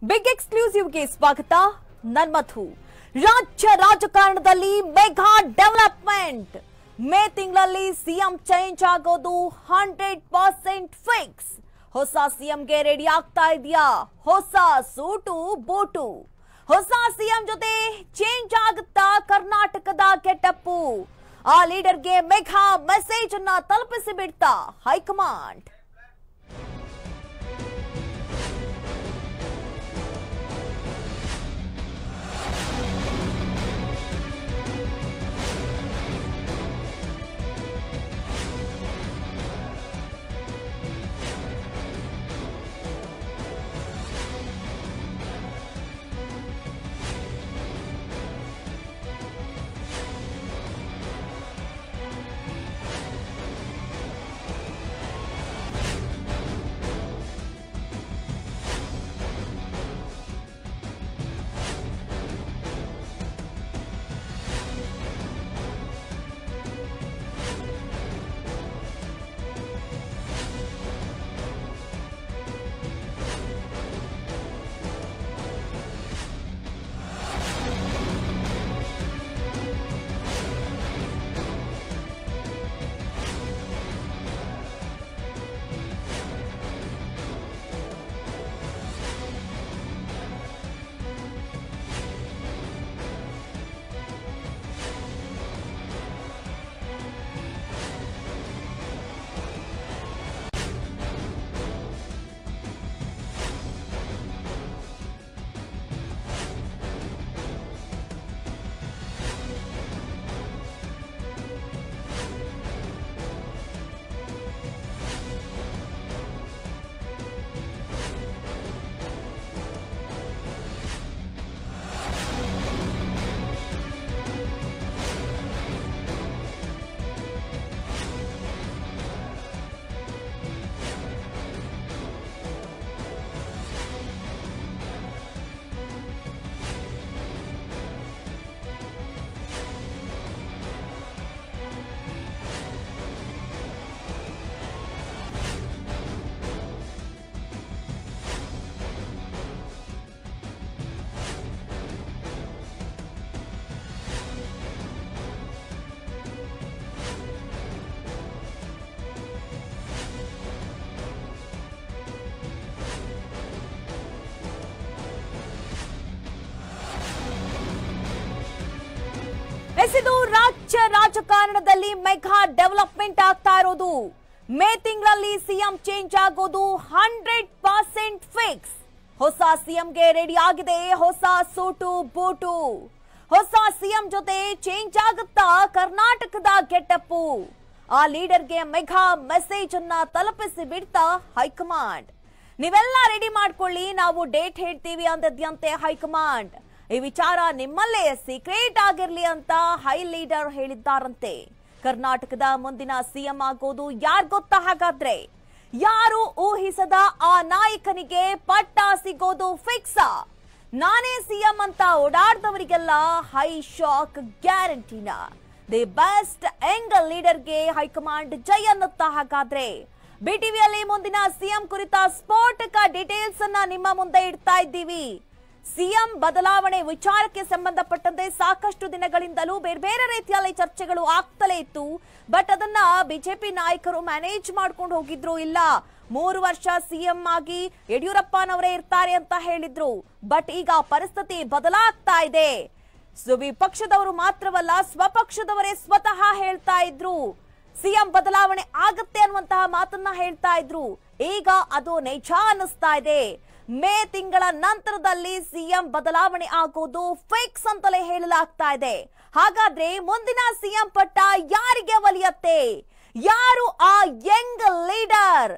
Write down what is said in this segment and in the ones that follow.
Big ಎಕ್ಸ್ಕ್ಲೂಸಿವ್ಗೆ ಸ್ವಾಗತ ನನ್ ಮಧು ರಾಜ್ಯ ರಾಜಕಾರಣದಲ್ಲಿ ಮೆಗಾ ಡೆವಲಪ್ಮೆಂಟ್ ಮೇ ತಿಂಗಳಲ್ಲಿ ಸಿಎಂ ಚೇಂಜ್ ಆಗೋದು ಹಂಡ್ರೆಡ್ ಪರ್ಸೆಂಟ್ ಫಿಕ್ಸ್ ಹೊಸ ಸಿಎಂಗೆ ರೆಡಿ ಆಗ್ತಾ ಇದೆಯಾ ಹೊಸ ಸೂಟು ಬೂಟು ಹೊಸ ಸಿಎಂ ಜೊತೆ ಚೇಂಜ್ ಆಗುತ್ತಾ ಕರ್ನಾಟಕದ ಗೆಟಪ್ಪು ಆ ಲೀಡರ್ಗೆ ಮೆಗಾ ಮೆಸೇಜ್ ಅನ್ನ ತಲುಪಿಸಿ ಬಿಡ್ತಾ ಹೈಕಮಾಂಡ್ ಎಸೆದು ರಾಜ್ಯ ರಾಜಕಾರಣದಲ್ಲಿ ಮೆಗಾ ಡೆವಲಪ್ಮೆಂಟ್ ಆಗ್ತಾ ಇರೋದು ಮೇ ತಿಂಗಳಲ್ಲಿ ಸಿಎಂ ಚೇಂಜ್ ಆಗೋದು ಹಂಡ್ರೆಡ್ ಪರ್ಸೆಂಟ್ ಫಿಕ್ಸ್ ಹೊಸ ಸಿಎಂಗೆ ರೆಡಿ ಆಗಿದೆ ಹೊಸ ಸೂಟು ಬೂಟು ಹೊಸ ಸಿಎಂ ಜೊತೆ ಚೇಂಜ್ ಆಗುತ್ತಾ ಕರ್ನಾಟಕದ ಗೆಟಪ್ಪು ಆ ಲೀಡರ್ಗೆ ಮೆಗಾ ಮೆಸೇಜ್ ಅನ್ನ ತಲುಪಿಸಿ ಬಿಡ್ತಾ ಹೈಕಮಾಂಡ್ ನೀವೆಲ್ಲ ರೆಡಿ ಮಾಡ್ಕೊಳ್ಳಿ ನಾವು ಡೇಟ್ ಹೇಳ್ತೀವಿ ಅಂದದ್ಯಂತೆ ಹೈಕಮಾಂಡ್ ಈ ವಿಚಾರ ನಿಮ್ಮಲ್ಲೇ ಸೀಕ್ರೆಟ್ ಆಗಿರ್ಲಿ ಅಂತ ಹೈ ಲೀಡರ್ ಹೇಳಿದ್ದಾರಂತೆ ಕರ್ನಾಟಕದ ಮುಂದಿನ ಸಿಎಂ ಆಗೋದು ಯಾರ್ ಗೊತ್ತಾ ಹಾಗಾದ್ರೆ ಯಾರು ಊಹಿಸದ ಆ ನಾಯಕನಿಗೆ ಪಟ್ಟ ಸಿಗೋದು ಫಿಕ್ಸ ನಾನೇ ಸಿಎಂ ಅಂತ ಓಡಾಡ್ದವರಿಗೆಲ್ಲ ಹೈ ಶಾಕ್ ಗ್ಯಾರಂಟಿನ ದಿ ಬೆಸ್ಟ್ ಯಂಗ್ ಲೀಡರ್ಗೆ ಹೈಕಮಾಂಡ್ ಜೈ ಅನ್ನುತ್ತಾ ಹಾಗಾದ್ರೆ ಬಿಟಿವಿಯಲ್ಲಿ ಮುಂದಿನ ಸಿಎಂ ಕುರಿತ ಸ್ಫೋಟಕ ಡೀಟೇಲ್ಸ್ ಅನ್ನ ನಿಮ್ಮ ಮುಂದೆ ಇಡ್ತಾ ಇದ್ದೀವಿ ಸಿಎಂ ಬದಲಾವಣೆ ವಿಚಾರಕ್ಕೆ ಸಂಬಂಧಪಟ್ಟಂತೆ ಸಾಕಷ್ಟು ದಿನಗಳಿಂದಲೂ ಬೇರೆ ಬೇರೆ ರೀತಿಯಲ್ಲಿ ಚರ್ಚೆಗಳು ಆಗ್ತಲೇ ಇತ್ತು ಬಟ್ ಅದನ್ನ ಬಿಜೆಪಿ ನಾಯಕರು ಮ್ಯಾನೇಜ್ ಮಾಡ್ಕೊಂಡು ಹೋಗಿದ್ರು ಇಲ್ಲ ಮೂರು ವರ್ಷ ಸಿಎಂ ಆಗಿ ಯಡಿಯೂರಪ್ಪನವರೇ ಇರ್ತಾರೆ ಅಂತ ಹೇಳಿದ್ರು ಬಟ್ ಈಗ ಪರಿಸ್ಥಿತಿ ಬದಲಾಗ್ತಾ ಇದೆ ಸೊ ವಿಪಕ್ಷದವರು ಮಾತ್ರವಲ್ಲ ಸ್ವಪಕ್ಷದವರೇ ಸ್ವತಃ ಹೇಳ್ತಾ ಇದ್ರು ಸಿಎಂ ಬದಲಾವಣೆ ಆಗತ್ತೆ ಅನ್ನುವಂತಹ ಮಾತನ್ನ ಹೇಳ್ತಾ ಇದ್ರು ಈಗ ಅದು ನಿಜ ಅನ್ನಿಸ್ತಾ ಇದೆ ಮೇ ತಿಂಗಳ ನಂತರದಲ್ಲಿ ಸಿಎಂ ಬದಲಾವಣೆ ಆಗೋದು ಫಿಕ್ಸ್ ಅಂತಲೇ ಹೇಳಲಾಗ್ತಾ ಇದೆ ಹಾಗಾದ್ರೆ ಮುಂದಿನ ಸಿಎಂ ಪಟ್ಟ ಯಾರಿಗೆ ಒಲಿಯತ್ತೆ ಯಾರು ಆ young leader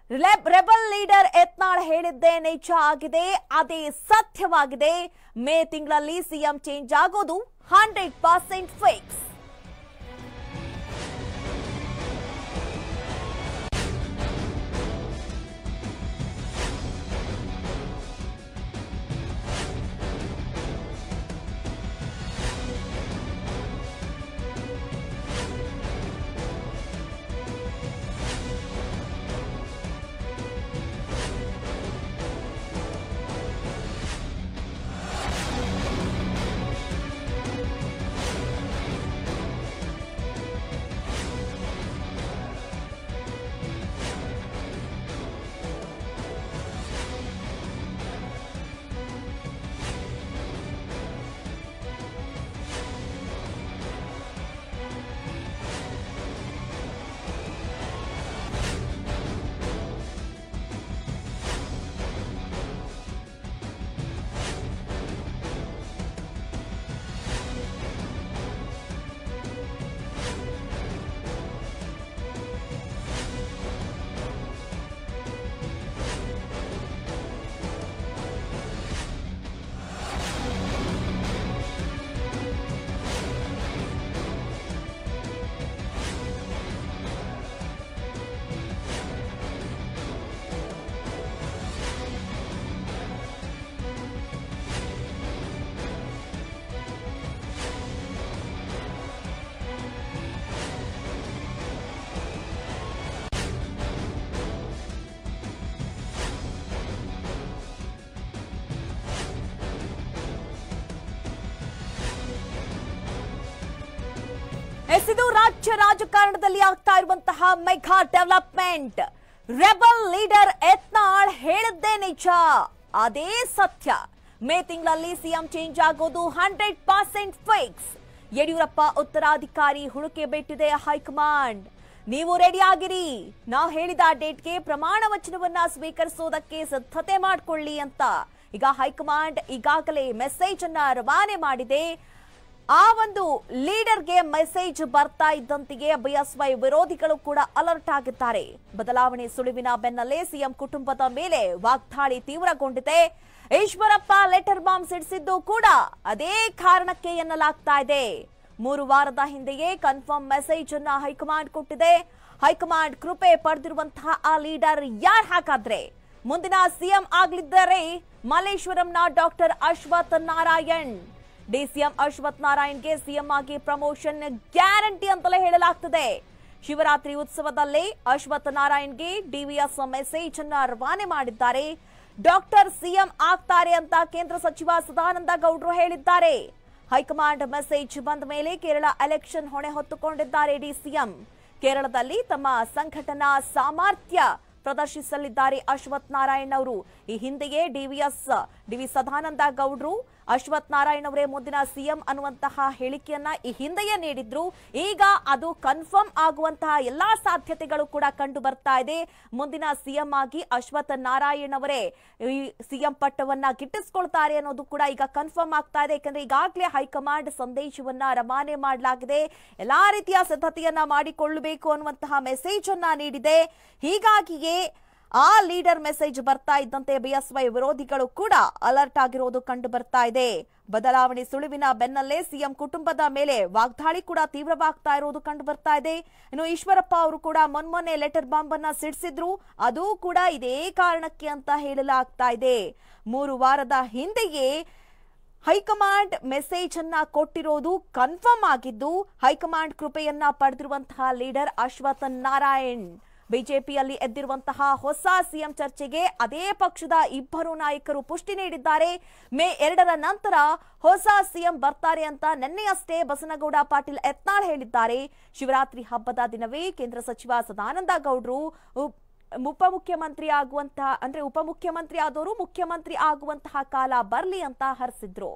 rebel leader Yatnal ಹೇಳಿದ್ದೇ ನಿಜ ಆಗಿದೆ ಅದೇ ಸತ್ಯವಾಗಿದೆ ಮೇ ತಿಂಗಳಲ್ಲಿ ಸಿಎಂ ಚೇಂಜ್ ಆಗೋದು ಹಂಡ್ರೆಡ್ ಪರ್ಸೆಂಟ್ ಫಿಕ್ಸ್ ಎಸ್ ಇದು ರಾಜ್ಯ ರಾಜಕಾರಣದಲ್ಲಿ ಆಗ್ತಾ ಇರುವಂತಹ mega development rebel leader Yatnal ಹೇಳಿದ್ದೇ ನಿಜ ಅದೇ ಸತ್ಯ ಮೇ ತಿಂಗಳಲ್ಲಿ ಸಿಎಂ ಚೇಂಜ್ ಆಗೋದು ಹಂಡ್ರೆಡ್ ಪರ್ಸೆಂಟ್ ಫಿಕ್ಸ್ ಯಡಿಯೂರಪ್ಪ ಉತ್ತರಾಧಿಕಾರಿ ಹುಡುಕೆ ಬಿಟ್ಟಿದೆ ಹೈಕಮಾಂಡ್ ನೀವು ರೆಡಿ ಆಗಿರಿ ನಾವು ಹೇಳಿದ ಡೇಟ್ಗೆ ಪ್ರಮಾಣ ವಚನವನ್ನ ಸ್ವೀಕರಿಸೋದಕ್ಕೆ ಸಿದ್ಧತೆ ಮಾಡಿಕೊಳ್ಳಿ ಅಂತ ಈಗ ಹೈಕಮಾಂಡ್ ಈಗಾಗಲೇ ಮೆಸೇಜ್ ಅನ್ನ ರವಾನೆ ಮಾಡಿದೆ ಆ ಒಂದು ಲೀಡರ್ಗೆ ಮೆಸೇಜ್ ಬರ್ತಾ ಇದ್ದಂತೆಯೇ ಬಿಎಸ್ವೈ ವಿರೋಧಿಗಳು ಕೂಡ ಅಲರ್ಟ್ ಆಗಿದ್ದಾರೆ ಬದಲಾವಣೆ ಸುಳಿವಿನ ಬೆನ್ನಲ್ಲೇ ಸಿಎಂ ಕುಟುಂಬದ ಮೇಲೆ ವಾಗ್ದಾಳಿ ತೀವ್ರಗೊಂಡಿದೆ ಈಶ್ವರಪ್ಪ ಲೆಟರ್ ಬಾಂಬ್ ಸಿಡಿಸಿದ್ದು ಕೂಡ ಅದೇ ಕಾರಣಕ್ಕೆ ಎನ್ನಲಾಗ್ತಾ ಇದೆ ಮೂರು ವಾರದ ಹಿಂದೆಯೇ ಕನ್ಫರ್ಮ್ ಮೆಸೇಜ್ ಅನ್ನ ಹೈಕಮಾಂಡ್ ಕೊಟ್ಟಿದೆ ಹೈಕಮಾಂಡ್ ಕೃಪೆ ಪಡೆದಿರುವಂತಹ ಆ ಲೀಡರ್ ಯಾರ್ ಹಾಗಾದ್ರೆ ಮುಂದಿನ ಸಿಎಂ ಆಗ್ಲಿದ್ದಾರೆ ಮಲ್ಲೇಶ್ವರಂನ ಡಾಕ್ಟರ್ ಅಶ್ವಥ್ ನಾರಾಯಣ್ ಡಿಸಿಎಂ ಅಶ್ವಥ್ ನಾರಾಯಣ್ಗೆ ಸಿಎಂ ಆಗಿ ಪ್ರಮೋಷನ್ ಗ್ಯಾರಂಟಿ ಅಂತಲೇ ಹೇಳಲಾಗ್ತದೆ ಶಿವರಾತ್ರಿ ಉತ್ಸವದಲ್ಲೇ ಅಶ್ವಥ್ ನಾರಾಯಣ್ಗೆ ಡಿವಿಎಸ್ ಮೆಸೇಜ್ ಅನ್ನ ರವಾನೆ ಮಾಡಿದ್ದಾರೆ ಡಾಕ್ಟರ್ ಸಿಎಂ ಆಗ್ತಾರೆ ಅಂತ ಕೇಂದ್ರ ಸಚಿವ ಸದಾನಂದ ಗೌಡ್ರು ಹೇಳಿದ್ದಾರೆ ಹೈಕಮಾಂಡ್ ಮೆಸೇಜ್ ಬಂದ ಮೇಲೆ ಕೇರಳ ಎಲೆಕ್ಷನ್ ಹೊಣೆ ಹೊತ್ತುಕೊಂಡಿದ್ದಾರೆ ಡಿಸಿಎಂ ಕೇರಳದಲ್ಲಿ ತಮ್ಮ ಸಂಘಟನಾ ಸಾಮರ್ಥ್ಯ ಪ್ರದರ್ಶಿಸಲಿದ್ದಾರೆ ಅಶ್ವಥ್ ನಾರಾಯಣ್ ಅವರು ಈ ಹಿಂದೆಯೇ ಡಿವಿಎಸ್ ಡಿವಿ ಸದಾನಂದ ಗೌಡ್ರು ಅಶ್ವಥ್ ನಾರಾಯಣ್ ಅವರೇ ಮುಂದಿನ ಸಿಎಂ ಅನ್ನುವಂತಹ ಹೇಳಿಕೆಯನ್ನ ಈ ಹಿಂದೆಯೇ ನೀಡಿದ್ರು ಈಗ ಅದು ಕನ್ಫರ್ಮ್ ಆಗುವಂತಹ ಎಲ್ಲಾ ಸಾಧ್ಯತೆಗಳು ಕೂಡ ಕಂಡು ಬರ್ತಾ ಇದೆ ಮುಂದಿನ ಸಿಎಂ ಆಗಿ ಅಶ್ವಥ್ ನಾರಾಯಣ್ ಅವರೇ ಈ ಸಿಎಂ ಪಟ್ಟವನ್ನ ಗಿಟ್ಟಿಸ್ಕೊಳ್ತಾರೆ ಅನ್ನೋದು ಕೂಡ ಈಗ ಕನ್ಫರ್ಮ್ ಆಗ್ತಾ ಇದೆ ಯಾಕಂದ್ರೆ ಈಗಾಗಲೇ ಹೈಕಮಾಂಡ್ ಸಂದೇಶವನ್ನ ರವಾನೆ ಮಾಡಲಾಗಿದೆ ಎಲ್ಲಾ ರೀತಿಯ ಸಿದ್ಧತೆಯನ್ನ ಮಾಡಿಕೊಳ್ಳಬೇಕು ಅನ್ನುವಂತಹ ಮೆಸೇಜ್ ಅನ್ನ ನೀಡಿದೆ ಹೀಗಾಗಿಯೇ ಆ ಲೀಡರ್ ಮೆಸೇಜ್ ಬರ್ತಾ ಇದ್ದಂತೆ ಬಿಎಸ್ವೈ ವಿರೋಧಿಗಳು ಕೂಡ ಅಲರ್ಟ್ ಆಗಿರೋದು ಕಂಡು ಬರ್ತಾ ಇದೆ ಬದಲಾವಣೆ ಸುಳಿವಿನ ಬೆನ್ನಲ್ಲೇ ಸಿಎಂ ಕುಟುಂಬದ ಮೇಲೆ ವಾಗ್ದಾಳಿ ಕೂಡ ತೀವ್ರವಾಗ್ತಾ ಇರೋದು ಕಂಡು ಬರ್ತಾ ಇದೆ ಇನ್ನು ಈಶ್ವರಪ್ಪ ಅವರು ಕೂಡ ಮೊನ್ಮೊನ್ನೆ ಲೆಟರ್ ಬಾಂಬ್ ಅನ್ನ ಸಿಡಿಸಿದ್ರು ಅದು ಕೂಡ ಇದೇ ಕಾರಣಕ್ಕೆ ಅಂತ ಹೇಳಲಾಗ್ತಾ ಇದೆ ಮೂರು ವಾರದ ಹಿಂದೆಯೇ ಹೈಕಮಾಂಡ್ ಮೆಸೇಜ್ ಅನ್ನ ಕೊಟ್ಟಿರೋದು ಕನ್ಫರ್ಮ್ ಆಗಿದ್ದು ಹೈಕಮಾಂಡ್ ಕೃಪೆಯನ್ನ ಪಡೆದಿರುವಂತಹ ಲೀಡರ್ ಅಶ್ವಥ್ ನಾರಾಯಣ್ ಬಿಜೆಪಿಯಲ್ಲಿ ಎದ್ದಿರುವಂತಹ ಹೊಸ ಸಿಎಂ ಚರ್ಚೆಗೆ ಅದೇ ಪಕ್ಷದ ಇಬ್ಬರು ನಾಯಕರು ಪುಷ್ಟಿ ನೀಡಿದ್ದಾರೆ ಮೇ ಎರಡರ ನಂತರ ಹೊಸ ಸಿಎಂ ಬರ್ತಾರೆ ಅಂತ ನಿನ್ನೆಯಷ್ಟೇ ಬಸನಗೌಡ ಪಾಟೀಲ್ ಯತ್ನಾಳ್ ಹೇಳಿದ್ದಾರೆ ಶಿವರಾತ್ರಿ ಹಬ್ಬದ ದಿನವೇ ಕೇಂದ್ರ ಸಚಿವ ಸದಾನಂದ ಗೌಡ್ರು ಉಪ್- ಉಪಮುಖ್ಯಮಂತ್ರಿ ಆಗುವಂತಹ ಅಂದ್ರೆ ಉಪಮುಖ್ಯಮಂತ್ರಿ ಆದವರು ಮುಖ್ಯಮಂತ್ರಿ ಆಗುವಂತಹ ಕಾಲ ಬರ್ಲಿ ಅಂತ ಹರಿಸಿದ್ರು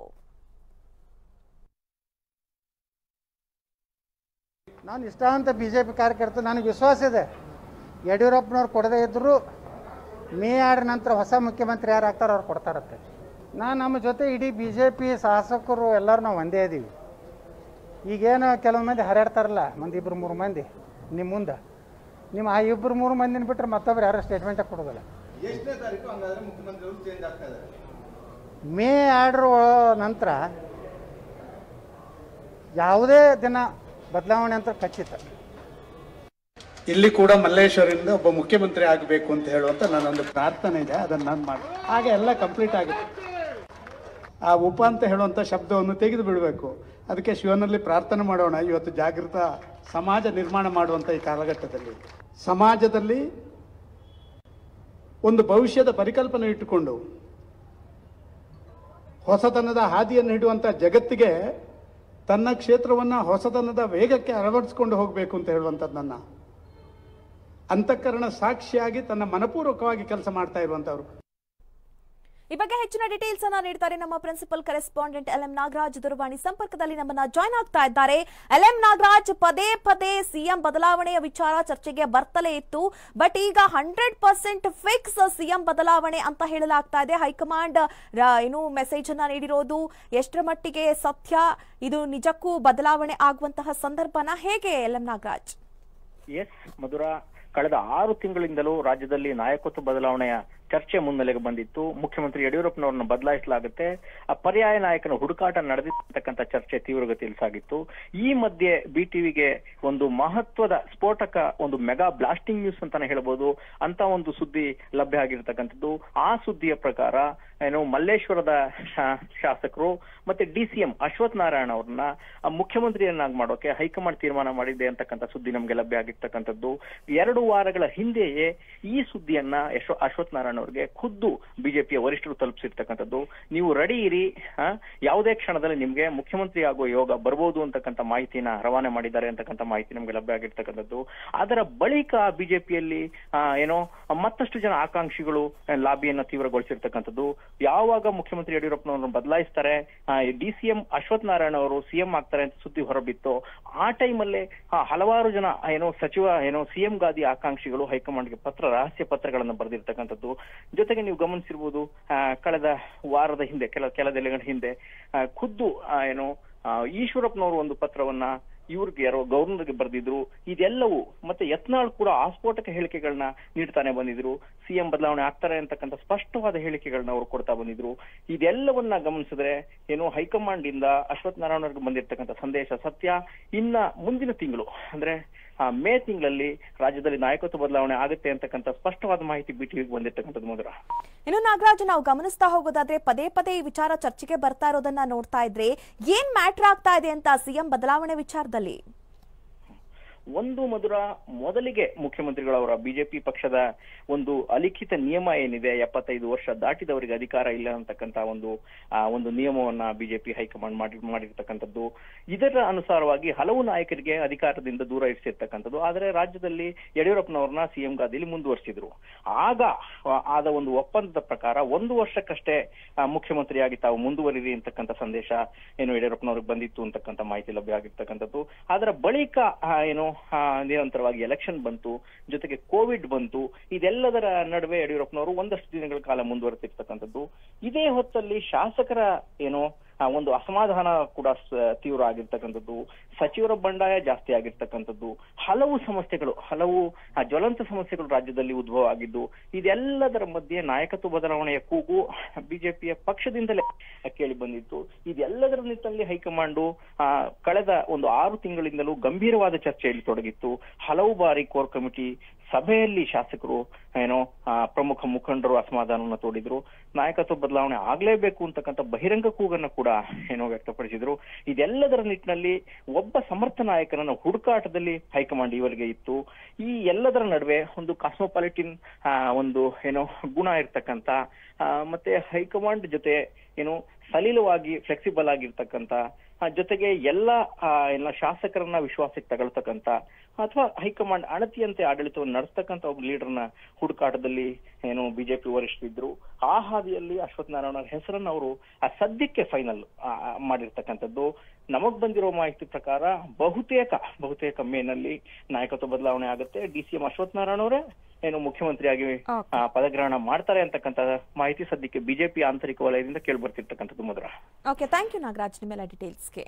ನಾನು ಇಷ್ಟ ಅಂತ ಬಿ ಜೆ ಪಿ ಕಾರ್ಯಕರ್ತ ನನಗೆ ವಿಶ್ವಾಸ ಇದೆ ಯಡಿಯೂರಪ್ಪನವ್ರು ಕೊಡದೇ ಇದ್ದರೂ ಮೇ ಆಡ ನಂತರ ಹೊಸ ಮುಖ್ಯಮಂತ್ರಿ ಯಾರು ಆಗ್ತಾರೋ ಅವ್ರು ಕೊಡ್ತಾರತ್ತೆ ನಾನು ನಮ್ಮ ಜೊತೆ ಇಡೀ ಬಿ ಜೆ ಪಿ ಶಾಸಕರು ಎಲ್ಲರೂ ನಾವು ಒಂದೇ ಇದ್ದೀವಿ ಈಗೇನು ಕೆಲವು ಮಂದಿ ಹರಡ್ತಾರಲ್ಲ ಮಂದಿ ಇಬ್ಬರು ಮೂರು ಮಂದಿ ನಿಮ್ಮ ಮುಂದೆ ನಿಮ್ಮ ಆ ಇಬ್ಬರು ಮೂರು ಮಂದಿನ ಬಿಟ್ಟರೆ ಮತ್ತೊಬ್ರು ಯಾರು ಸ್ಟೇಟ್ಮೆಂಟೇ ಕೊಡೋದಿಲ್ಲ ಎಷ್ಟನೇ ತಾರೀಕು ಹಂಗಾದ್ರೆ ಮುಖ್ಯಮಂತ್ರಿಗಳು ಚೇಂಜ್ ಆಗ್ತಾ ಇದ್ದಾರೆ ಮೇ ಆರ್ಡ್ರ್ ನಂತರ ಯಾವುದೇ ದಿನ ಬದಲಾವಣೆ ಅಂತ ಖಚಿತ ಇಲ್ಲಿ ಕೂಡ ಮಲ್ಲೇಶ್ವರಿಂದ ಒಬ್ಬ ಮುಖ್ಯಮಂತ್ರಿ ಆಗಬೇಕು ಅಂತ ಹೇಳುವಂತ ನನ್ನೊಂದು ಪ್ರಾರ್ಥನೆ ಇದೆ ಅದನ್ನು ನಾನು ಮಾಡಿ ಹಾಗೆ ಎಲ್ಲ ಕಂಪ್ಲೀಟ್ ಆಗುತ್ತೆ ಆ ಉಪ ಅಂತ ಹೇಳುವಂಥ ಶಬ್ದವನ್ನು ತೆಗೆದು ಬಿಡಬೇಕು ಅದಕ್ಕೆ ಶಿವನಲ್ಲಿ ಪ್ರಾರ್ಥನೆ ಮಾಡೋಣ ಇವತ್ತು ಜಾಗೃತ ಸಮಾಜ ನಿರ್ಮಾಣ ಮಾಡುವಂಥ ಈ ಕಾಲಘಟ್ಟದಲ್ಲಿ ಸಮಾಜದಲ್ಲಿ ಒಂದು ಭವಿಷ್ಯದ ಪರಿಕಲ್ಪನೆ ಇಟ್ಟುಕೊಂಡು ಹೊಸತನದ ಹಾದಿಯನ್ನು ಹಿಡುವಂಥ ಜಗತ್ತಿಗೆ ತನ್ನ ಕ್ಷೇತ್ರವನ್ನು ಹೊಸತನದ ವೇಗಕ್ಕೆ ಅಳವಡಿಸ್ಕೊಂಡು ಹೋಗಬೇಕು ಅಂತ ಹೇಳುವಂಥದ್ದು ನನ್ನ ಅಂತಃಕರಣ ಸಾಕ್ಷಿಯಾಗಿ ತನ್ನ ಮನಪೂರ್ವಕವಾಗಿ ಕೆಲಸ ಮಾಡ್ತಾ ಇರುವಂಥವ್ರು ಈ ಬಗ್ಗೆ ಹೆಚ್ಚಿನ ಡೀಟೇಲ್ಸ್ ಅನ್ನ ನೀಡ್ತಾರೆ ನಮ್ಮ principal correspondent L M Nagaraj ದೂರವಾಣಿ ಸಂಪರ್ಕದಲ್ಲಿ ನಮ್ಮನ್ನ ಜಾಯ್ನ್ ಆಗ್ತಾ ಇದ್ದಾರೆ ಎಲ್ ಎಂ ನಾಗರಾಜ್ ಪದೇ ಪದೇ ಸಿಎಂ ಬದಲಾವಣೆಯ ವಿಚಾರ ಚರ್ಚೆಗೆ ಬರ್ತಲೇ ಇತ್ತು ಬಟ್ ಈಗ ಹಂಡ್ರೆಡ್ ಪರ್ಸೆಂಟ್ ಫಿಕ್ಸ್ ಸಿಎಂ ಬದಲಾವಣೆ ಅಂತ ಹೇಳಲಾಗ್ತಾ ಇದೆ ಹೈಕಮಾಂಡ್ ರ- ಏನು ಮೆಸೇಜ್ ಅನ್ನ ನೀಡಿರೋದು ಎಷ್ಟರ ಮಟ್ಟಿಗೆ ಸತ್ಯ ಇದು ನಿಜಕ್ಕೂ ಬದಲಾವಣೆ ಆಗುವಂತಹ ಸಂದರ್ಭನ ಹೇಗೆ L M Nagaraj yes Madhura ಕಳೆದ ಆರು ತಿಂಗಳಿಂದಲೂ ರಾಜ್ಯದಲ್ಲಿ ನಾಯಕತ್ವ ಬದಲಾವಣೆಯ ಚರ್ಚೆ ಮುನ್ನೆಲೆಗೆ ಬಂದಿತ್ತು ಮುಖ್ಯಮಂತ್ರಿ ಯಡಿಯೂರಪ್ಪನವರನ್ನು ಬದಲಾಯಿಸಲಾಗುತ್ತೆ ಆ ಪರ್ಯಾಯ ನಾಯಕನ ಹುಡುಕಾಟ ನಡೆದಿರ್ತಕ್ಕಂಥ ಚರ್ಚೆ ತೀವ್ರಗತಿಯಲ್ಲಿ ಸಾಗಿತ್ತು ಈ ಮಧ್ಯೆ ಬಿಟಿವಿಗೆ ಒಂದು ಮಹತ್ವದ ಸ್ಫೋಟಕ ಒಂದು ಮೆಗಾ ಬ್ಲಾಸ್ಟಿಂಗ್ ನ್ಯೂಸ್ ಅಂತಾನೆ ಹೇಳ್ಬೋದು ಅಂತ ಒಂದು ಸುದ್ದಿ ಲಭ್ಯ ಆಗಿರ್ತಕ್ಕಂಥದ್ದು ಆ ಸುದ್ದಿಯ ಪ್ರಕಾರ ಏನು ಮಲ್ಲೇಶ್ವರದ ಶಾ- ಶಾಸಕರು ಮತ್ತೆ D C M Ashwath Narayana ಅವ್ರನ್ನ ಆ, ಮುಖ್ಯಮಂತ್ರಿಯನ್ನಾಗಿ ಮಾಡೋಕೆ ಹೈಕಮಾಂಡ್ ತೀರ್ಮಾನ ಮಾಡಿದೆ ಅಂತಕ್ಕಂಥ ಸುದ್ದಿ ನಮ್ಗೆ ಲಭ್ಯ ಆಗಿರ್ತಕ್ಕಂಥದ್ದು ಎರಡು ವಾರಗಳ ಹಿಂದೆಯೇ ಈ ಸುದ್ದಿಯನ್ನ ಯಶೋ ಅಶ್ವಥ್ ನಾರಾಯಣ ಅವರಿಗೆ ಖುದ್ದು ಬಿಜೆಪಿಯ ವರಿಷ್ಠರು ತಲುಪಿಸಿರ್ತಕ್ಕಂಥದ್ದು ನೀವು ರೆಡಿ ಇರಿ ಆ, ಯಾವುದೇ ಕ್ಷಣದಲ್ಲಿ ನಿಮ್ಗೆ ಮುಖ್ಯಮಂತ್ರಿ ಆಗೋ ಯೋಗ ಬರ್ಬೋದು ಅಂತಕ್ಕಂಥ ಮಾಹಿತಿನ ರವಾನೆ ಮಾಡಿದ್ದಾರೆ ಅಂತಕ್ಕಂಥ ಮಾಹಿತಿ ನಮ್ಗೆ ಲಭ್ಯ ಆಗಿರ್ತಕ್ಕಂಥದ್ದು ಅದರ ಬಳಿಕ ಬಿಜೆಪಿಯಲ್ಲಿ ಏನೋ ಮತ್ತಷ್ಟು ಜನ ಆಕಾಂಕ್ಷಿಗಳು ಆ, ಲಾಬಿಯನ್ನ ತೀವ್ರಗೊಳಿಸಿರ್ತಕ್ಕಂಥದ್ದು ಯಾವಾಗ ಮುಖ್ಯಮಂತ್ರಿ ಯಡಿಯೂರಪ್ಪನವರನ್ನು ಬದಲಾಯಿಸ್ತಾರೆ D C M Ashwath Narayana ಅವರು ಸಿಎಂ ಆಗ್ತಾರೆ ಅಂತ ಸುದ್ದಿ ಹೊರಬಿತ್ತು ಆ ಟೈಮಲ್ಲೇ ಹಲವಾರು ಜನ ಏನೋ ಸಚಿವ ಏನೋ ಸಿಎಂ ಗಾದಿ ಆಕಾಂಕ್ಷಿಗಳು ಹೈಕಮಾಂಡ್ಗೆ ಪತ್ರ ರಹಸ್ಯ ಪತ್ರಗಳನ್ನು ಬರೆದಿರ್ತಕ್ಕಂಥದ್ದು ಜೊತೆಗೆ ನೀವು ಗಮನಿಸಿರ್ಬೋದು ಆ, ಕಳೆದ ವಾರದ ಹಿಂದೆ ಕೆಲ ಕೆಲ ದಿನಗಳ ಹಿಂದೆ ಆ, ಖುದ್ದು ಆ, ಏನೋ ಆ, ಈಶ್ವರಪ್ಪನವರು ಒಂದು ಪತ್ರವನ್ನ ಇವ್ರಿಗೆ ಯಾರೋ ಗವರ್ನರ್ಗೆ ಬರೆದಿದ್ರು ಇದೆಲ್ಲವೂ ಮತ್ತೆ ಯತ್ನಾಳ್ ಕೂಡ ಆಸ್ಫೋಟಕ ಹೇಳಿಕೆಗಳನ್ನ ನೀಡ್ತಾನೆ ಬಂದಿದ್ರು ಸಿಎಂ ಬದಲಾವಣೆ ಆಗ್ತಾರೆ ಅಂತಕ್ಕಂಥ ಸ್ಪಷ್ಟವಾದ ಹೇಳಿಕೆಗಳನ್ನ ಅವರು ಕೊಡ್ತಾ ಬಂದಿದ್ರು ಇದೆಲ್ಲವನ್ನ ಗಮನಿಸಿದ್ರೆ ಏನು ಹೈಕಮಾಂಡ್ ಇಂದ ಅಶ್ವಥ್ ನಾರಾಯಣ ಅವ್ರಿಗೆ ಬಂದಿರತಕ್ಕಂಥ ಸಂದೇಶ ಸತ್ಯ ಇನ್ನ ಮುಂದಿನ ತಿಂಗಳು ಅಂದ್ರೆ ಆ, ಮೇ ತಿಂಗಳಲ್ಲಿ ರಾಜ್ಯದಲ್ಲಿ ನಾಯಕತ್ವ ಬದಲಾವಣೆ ಆಗುತ್ತೆ ಅಂತಕ್ಕಂಥ ಸ್ಪಷ್ಟವಾದ ಮಾಹಿತಿ ಬಿಟಿವಿಗೆ ಬಂದಿರತಕ್ಕಂಥದ್ದು ಮಧುರ ಇನ್ನು ನಾಗರಾಜ್ ನಾವು ಗಮನಿಸ್ತಾ ಹೋಗೋದಾದ್ರೆ ಪದೇ ಪದೇ ಈ ವಿಚಾರ ಚರ್ಚೆಗೆ ಬರ್ತಾ ಇರೋದನ್ನ ನೋಡ್ತಾ ಇದ್ರೆ ಏನ್ ಮ್ಯಾಟ್ರ್ ಆಗ್ತಾ ಇದೆ ಅಂತ ಸಿಎಂ ಬದಲಾವಣೆ ವಿಚಾರದಲ್ಲಿ ಒಂದು ಮಧುರ ಮೊದಲಿಗೆ ಮುಖ್ಯಮಂತ್ರಿಗಳವರ ಬಿಜೆಪಿ ಪಕ್ಷದ ಒಂದು ಅಲಿಖಿತ ನಿಯಮ ಏನಿದೆ ಎಪ್ಪತ್ತೈದು ವರ್ಷ ದಾಟಿದವರಿಗೆ ಅಧಿಕಾರ ಇಲ್ಲ ಅಂತಕ್ಕಂತ ಒಂದು ಆ, ಒಂದು ನಿಯಮವನ್ನ ಬಿಜೆಪಿ ಹೈಕಮಾಂಡ್ ಮಾಡಿ ಮಾಡಿರ್ತಕ್ಕಂಥದ್ದು ಇದರ ಅನುಸಾರವಾಗಿ ಹಲವು ನಾಯಕರಿಗೆ ಅಧಿಕಾರದಿಂದ ದೂರ ಇರಿಸಿರ್ತಕ್ಕಂಥದ್ದು ಆದರೆ ರಾಜ್ಯದಲ್ಲಿ ಯಡಿಯೂರಪ್ಪನವ್ರನ್ನ ಸಿಎಂ ಗಾದಿಯಲ್ಲಿ ಮುಂದುವರಿಸಿದ್ರು ಆಗ ಆ, ಆದ ಒಂದು ಒಪ್ಪಂದದ ಪ್ರಕಾರ ಒಂದು ವರ್ಷಕ್ಕಷ್ಟೇ ಆ, ಮುಖ್ಯಮಂತ್ರಿಯಾಗಿ ತಾವು ಮುಂದುವರಿರಿ ಅಂತಕ್ಕಂಥ ಸಂದೇಶ ಏನು ಯಡಿಯೂರಪ್ಪನವ್ರಿಗೆ ಬಂದಿತ್ತು ಅಂತಕ್ಕಂಥ ಮಾಹಿತಿ ಲಭ್ಯ ಆಗಿರ್ತಕ್ಕಂಥದ್ದು ಅದರ ಬಳಿಕ ಆ, ಏನು ಆ, ನಿರಂತರವಾಗಿ ಎಲೆಕ್ಷನ್ ಬಂತು ಜೊತೆಗೆ ಕೋವಿಡ್ ಬಂತು ಇದೆಲ್ಲದರ ನಡುವೆ ಯಡಿಯೂರಪ್ಪನವರು ಒಂದಷ್ಟು ದಿನಗಳ ಕಾಲ ಮುಂದುವರೆತಿರ್ತಕ್ಕಂಥದ್ದು ಇದೇ ಹೊತ್ತಲ್ಲಿ ಶಾಸಕರ ಏನು ಆ, ಒಂದು ಅಸಮಾಧಾನ ಕೂಡ ಸ- ತೀವ್ರ ಆಗಿರ್ತಕ್ಕಂಥದ್ದು ಸಚಿವರ ಬಂಡಾಯ ಜಾಸ್ತಿ ಆಗಿರ್ತಕ್ಕಂಥದ್ದು ಹಲವು ಸಮಸ್ಯೆಗಳು ಹಲವು ಆ, ಜ್ವಲಂತ ಸಮಸ್ಯೆಗಳು ರಾಜ್ಯದಲ್ಲಿ ಉದ್ಭವ ಆಗಿದ್ದು ಇದೆಲ್ಲದರ ಮಧ್ಯೆ ನಾಯಕತ್ವ ಬದಲಾವಣೆಯ ಕೂಗು ಬಿಜೆಪಿಯ ಪಕ್ಷದಿಂದಲೇ ಕೇಳಿ ಬಂದಿತ್ತು ಇದೆಲ್ಲದರ ನಿಟ್ಟಿನಲ್ಲಿ ಹೈಕಮಾಂಡು ಆ, ಕಳೆದ ಒಂದು ಆರು ತಿಂಗಳಿಂದಲೂ ಗಂಭೀರವಾದ ಚರ್ಚೆಯಲ್ಲಿ ತೊಡಗಿತ್ತು ಹಲವು ಬಾರಿ ಕೋರ್ ಕಮಿಟಿ ಸಭೆಯಲ್ಲಿ ಶಾಸಕರು ಏನೋ ಆ, ಪ್ರಮುಖ ಮುಖಂಡರು ಅಸಮಾಧಾನವನ್ನು ತೋಡಿದ್ರು ನಾಯಕತ್ವ ಬದಲಾವಣೆ ಆಗ್ಲೇಬೇಕು ಅಂತಕ್ಕಂಥ ಬಹಿರಂಗ ಕೂಗನ್ನ ಕೂಡ ಏನೋ ವ್ಯಕ್ತಪಡಿಸಿದ್ರು ಇದೆಲ್ಲದರ ನಿಟ್ಟಿನಲ್ಲಿ ಒಬ್ಬ ಸಮರ್ಥ ನಾಯಕನನ್ನ ಹುಡುಕಾಟದಲ್ಲಿ ಹೈಕಮಾಂಡ್ ಇವರಿಗೆ ಇತ್ತು ಈ ಎಲ್ಲದರ ನಡುವೆ ಒಂದು ಕಾಸ್ಮೋಪಾಲಿಟಿನ್ ಒಂದು ಏನೋ ಗುಣ ಇರ್ತಕ್ಕಂಥ ಆ, ಮತ್ತೆ ಹೈಕಮಾಂಡ್ ಜೊತೆ ಏನು ಸಲೀಲವಾಗಿ ಫ್ಲೆಕ್ಸಿಬಲ್ ಆಗಿರ್ತಕ್ಕಂಥ ಆ, ಜೊತೆಗೆ ಎಲ್ಲ ಆ, ಎಲ್ಲ ಶಾಸಕರನ್ನ ವಿಶ್ವಾಸಕ್ಕೆ ತಗೊಳ್ತಕ್ಕಂಥ ಅಥವಾ ಹೈಕಮಾಂಡ್ ಅಣತಿಯಂತೆ ಆಡಳಿತವನ್ನು ನಡೆಸ್ತಕ್ಕಂಥ ಒಬ್ಬ ಲೀಡರ್ನ ಹುಡುಕಾಟದಲ್ಲಿ ಏನು ಬಿಜೆಪಿ ವರಿಷ್ಠರಿದ್ರು ಆ ಹಾದಿಯಲ್ಲಿ ಅಶ್ವಥ್ ನಾರಾಯಣ ಅವ್ರ ಹೆಸರನ್ನ ಅವರು ಆ ಸದ್ಯಕ್ಕೆ ಫೈನಲ್ ಮಾಡಿರ್ತಕ್ಕಂಥದ್ದು ನಮಗ್ ಬಂದಿರೋ ಮಾಹಿತಿ ಪ್ರಕಾರ ಬಹುತೇಕ ಬಹುತೇಕ ಮೇನಲ್ಲಿ ನಾಯಕತ್ವ ಬದಲಾವಣೆ ಆಗುತ್ತೆ D C M Ashwath Narayana ಅವರೇ ಏನು ಮುಖ್ಯಮಂತ್ರಿಯಾಗಿ Okay. ಆ, ಪದಗ್ರಹಣ ಮಾಡ್ತಾರೆ ಅಂತಕ್ಕಂಥ ಮಾಹಿತಿ ಸದ್ಯಕ್ಕೆ ಬಿಜೆಪಿ ಆಂತರಿಕ ವಲಯದಿಂದ ಕೇಳ್ಬರ್ತಿರ್ತಕ್ಕಂಥದ್ದು Madhura okay thank you Nagaraj ನಿಮ್ಮೆಲ್ಲ ಡೀಟೇಲ್ಸ್ಗೆ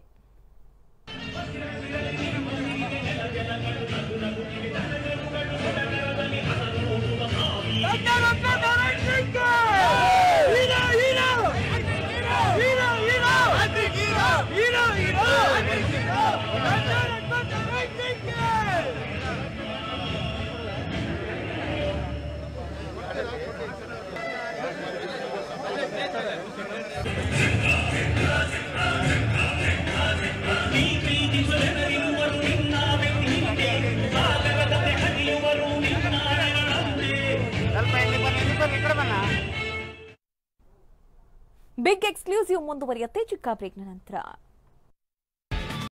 ಬಿಗ್ ಎಕ್ಸ್ಕ್ಲೂಸಿವ್ ಮುಂದುವರಿಯುತ್ತೆ ಚಿಕ್ಕ ಬ್ರೇಕ್ನ ನಂತರ